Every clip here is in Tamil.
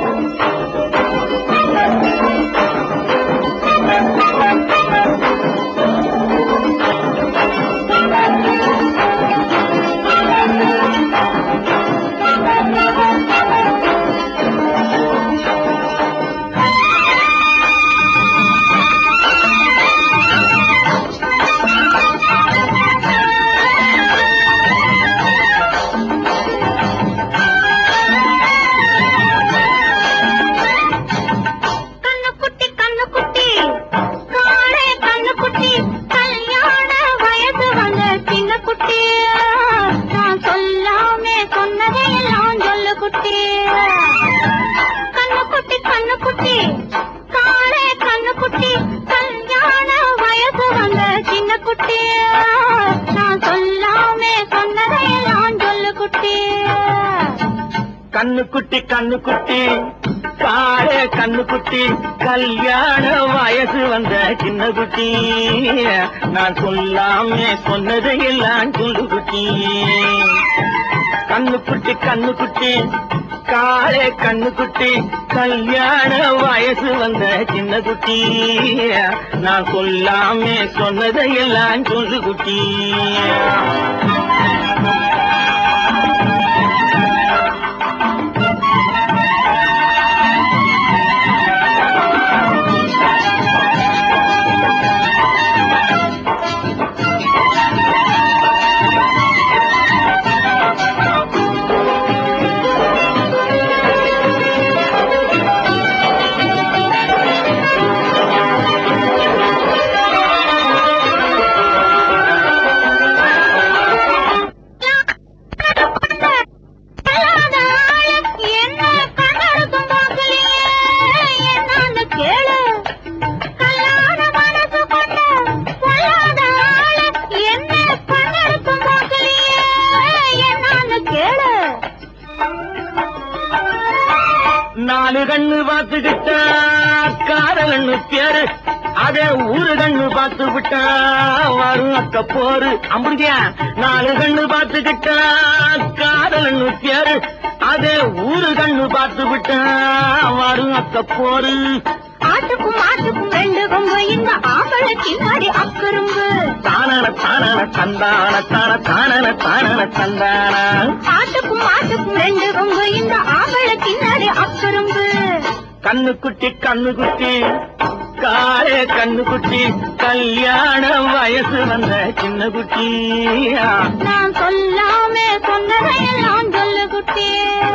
கண்ணுக்குட்டி கண்ணுக்குட்டி காளே கண்ணுக்குட்டி கல்யாண வயசு வந்த சின்ன குட்டி நான் சொல்லாமே சொன்னதையெல்லாம் சொல்லு குட்டி கண்ணுக்குட்டி கண்ணுக்குட்டி காளே கண்ணுக்குட்டி கல்யாண வயசு வந்த சின்ன குட்டி நான் சொல்லாமே சொன்னதையெல்லாம் சொல்லு குட்டி கண்ணுக்குட்டி கண்ணுக்குட்டி காளே கண்ணுக்குட்டி கல்யாண வயசு வந்த சின்ன குட்டி நான் சொல்லாம சொன்னதையெல்லாம் சொல்லு குட்டி கண்ணுக்குட்டி கண்ணுக்குட்டி காளே கண்ணுக்குட்டி கல்யாண வயசு வந்த சின்ன குட்டி நான் சொல்லாம சொன்னதையெல்லாம் சொல்லு குட்டி கல்லாத ஆளு என்ன கண்ணெடுக்கும் பார்க்கலையே, என்னன்னு கேளு. கல்லாத மனசு கொண்ட பொல்லாத ஆளு என்ன கண்ணெடுக்கும் பார்க்கலையே, என்னன்னு கேளு. நாலு கண்ணு பார்த்துக்கிட்டா காதலன்னு பேரு அதே ஊரு கண்ணு பார்த்து விட்டா வரும் அக்க போரு அம்புடியா நாலு கண்ணு பார்த்துக்கிட்டா காதலன்னு பேரு அதே ஊரு கண்ணு பார்த்து விட்டா வரும் அக்க போரு ஆட்டுக்கும் மாட்டுக்கும் ரெண்டு கொம்பு இந்த ஆம்பளை பின்னாடி அக்கரும்பு தானன தானன தந்தான தான தானன தானன தந்தான ஆட்டுக்கும் மாட்டுக்கும் ரெண்டு கொம்பு இந்த ஆம்பளை பின்னாடி அக்கரும்பு கண்ணுக்குட்டி கண்ணுக்குட்டி காலே கண்ணுக்குட்டி கல்யாண வயசு வந்த சின்ன குட்டி நான் சொல்லாமே சொன்னதையெல்லாம் சொல்லு குட்டி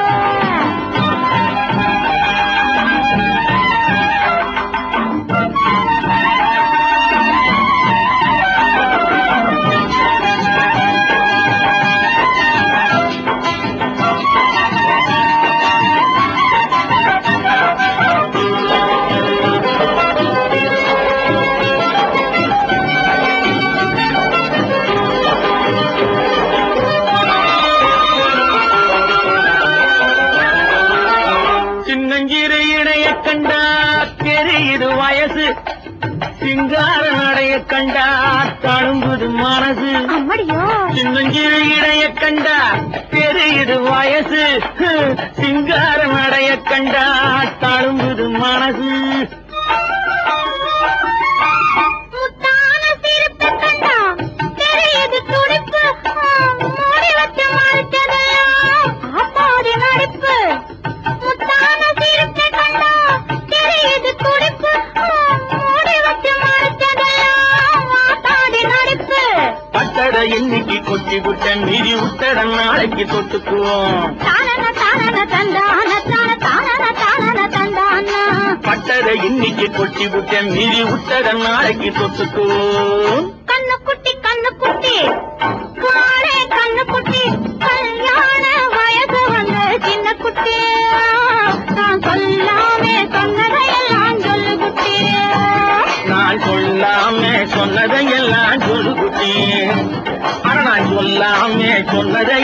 சின்னஞ்சிறு இடைய கண்டா தெரியுது வயசு சிங்கார நடைய கண்டா தழும்புது மனசு அம்மடியோ சின்னஞ்சிறு இடைய கண்டா தெரியுது வயசு சிங்கார நடைய கண்டா தழும்புது மனசு முத்தான சிரிப்பு கண்டா தெரியுது துடிப்பு மூடி வச்ச மறைச்சதெல்லாம் ஆத்தாடி நடிப்பு முத்தான சிரிப்பு கண்டா தெரியுது துடிப்பு மூடி வச்ச மறைச்சதெல்லாம் ஆத்தாடி நடிப்பு பட்டட இன்னைக்கு கொட்டி விட்டேன் மீறி விட்டட நாளைக்கு தொட்டுக்குவோம் தானன தானன தந்தான தான தானன தானன தந்தான பட்டத இன்னைக்கு கொட்டி விட்டேன் மீறி விட்டத நாளைக்கு தொட்டுக்குவோம் கண்ணு குட்டி கண்ணு குட்டி காளே கண்ணு குட்டி கல்யாண வயசு வந்த சின்ன குட்டி நான் சொல்லாமே சொன்னதையெல்லாம் சொல்லு குட்டி நான் சொல்லாம சொன்னதையெல்லாம் சொல்லு குட்டி ஆனா நான் சொல்லாம சொன்னதை